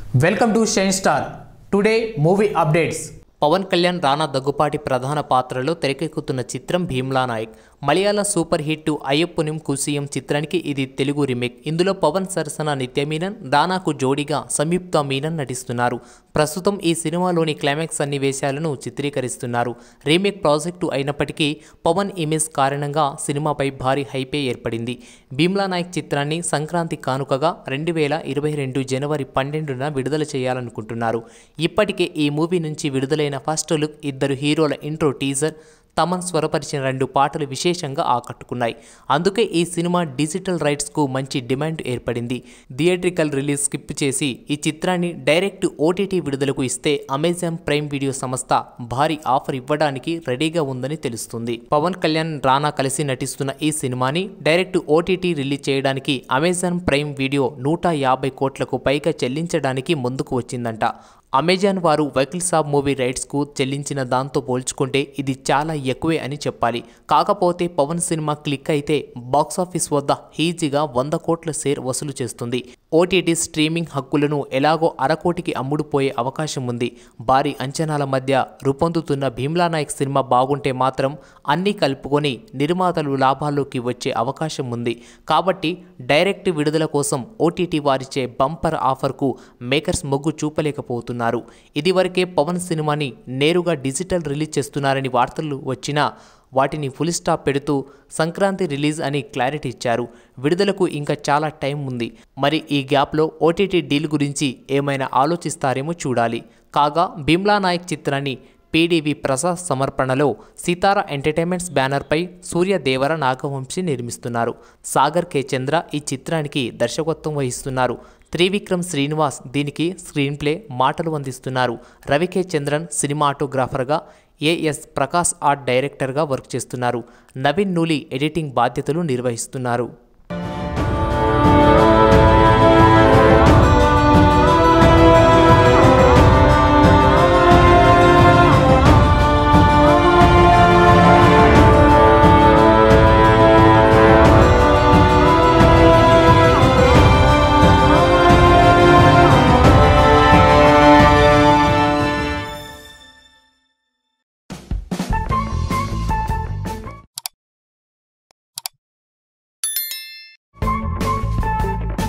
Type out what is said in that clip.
welcome to shine star today movie updates Pawan Kalyan Rana Daggubati ప్రధాన పాత్రలో తెరకెక్కుతున్న చిత్రం భీమ్లా నాయక్ మలయాళ సూపర్ హిట్ అయ్యప్పనిం కుసియం చిత్రానికి ఇది తెలుగు రీమేక్ ఇందులో పవన్ సరసన నిత్య మీనన్ రానాకు జోడీగా సంయుక్త మీనన్ నటిస్తున్నారు ప్రస్తుతం ఈ సినిమాలోని క్లైమాక్స్ సన్నివేశాలను చిత్రీకరిస్తున్నారు రీమేక్ ప్రాజెక్టు అయినప్పటికీ పవన్ ఇమేజ్ కారణంగా సినిమాపై భారీ హైపే ఏర్పడింది భీమ్లా నాయక్ చిత్రాన్ని సంక్రాంతి కానుకగా రెండు వేల ఇరవై రెండు జనవరి పన్నెండున విడుదల చేయాలనుకుంటున్నారు ఇప్పటికే ఈ మూవీ నుంచి విడుదలైన ఫస్ట్ లుక్ ఇద్దరు హీరోల ఇంట్రో టీజర్ తమన్ స్వరపరిచిన రెండు పాటలు విశేషంగా ఆకట్టుకున్నాయి అందుకే ఈ సినిమా డిజిటల్ రైట్స్కు మంచి డిమాండ్ ఏర్పడింది థియేట్రికల్ రిలీజ్ స్కిప్ చేసి ఈ చిత్రాన్ని డైరెక్ట్ ఓటీటీ విడుదలకు ఇస్తే అమెజాన్ ప్రైమ్ వీడియో సంస్థ భారీ ఆఫర్ ఇవ్వడానికి రెడీగా ఉందని తెలుస్తుంది పవన్ కళ్యాణ్ రానా కలిసి నటిస్తున్న ఈ సినిమాని డైరెక్ట్ ఓటీటీ రిలీజ్ చేయడానికి అమెజాన్ ప్రైమ్ వీడియో నూట యాభై కోట్లకు పైగా చెల్లించడానికి ముందుకు వచ్చిందంట అమెజాన్ వారు వకీల్ సాబ్ మూవీ రైట్స్కు చెల్లించిన దాంతో పోల్చుకుంటే ఇది చాలా ఎక్కువే అని చెప్పాలి కాకపోతే పవన్ సినిమా క్లిక్ అయితే బాక్సాఫీస్ వద్ద ఈజీగా వంద కోట్ల షేర్ వసూలు చేస్తుంది ఓటీటీ స్ట్రీమింగ్ హక్కులను ఎలాగో అరకోటికి అమ్ముడుపోయే అవకాశం ఉంది భారీ అంచనాల మధ్య రూపొందుతున్న భీమ్లా నాయక్ సినిమా బాగుంటే మాత్రం అన్నీ కలుపుకొని నిర్మాతలు లాభాల్లోకి వచ్చే అవకాశం ఉంది కాబట్టి డైరెక్ట్ విడుదల కోసం ఓటీటీ వారిచే బంపర్ ఆఫర్కు మేకర్స్ మొగ్గు చూపలేకపోతున్నారు ఇదివరకే పవన్ సినిమాని నేరుగా డిజిటల్ రిలీజ్ చేస్తున్నారని వార్తలు వచ్చినా వాటిని ఫుల్ స్టాప్ పెడుతూ సంక్రాంతి రిలీజ్ అని క్లారిటీ ఇచ్చారు విడుదలకు ఇంకా చాలా టైం ఉంది మరి ఈ గ్యాప్లో ఓటీటీ డీల్ గురించి ఏమైనా ఆలోచిస్తారేమో చూడాలి కాగా భీమ్లా నాయక్ చిత్రాన్ని పీడీవి ప్రసాద్ సమర్పణలో సితారా ఎంటర్టైన్మెంట్స్ బ్యానర్పై సూర్య దేవర నాగవంశీ నిర్మిస్తున్నారు సాగర్ కే చంద్ర ఈ చిత్రానికి దర్శకత్వం వహిస్తున్నారు త్రివిక్రమ్ శ్రీనివాస్ దీనికి స్క్రీన్ ప్లే మాటలు అందిస్తున్నారు రవికే చంద్రన్ సినిమాటోగ్రాఫర్గా ఏఎస్ ప్రకాష్ ఆర్ట్ డైరెక్టర్గా వర్క్ చేస్తున్నారు నవీన్ నూలి ఎడిటింగ్ బాధ్యతలు నిర్వహిస్తున్నారు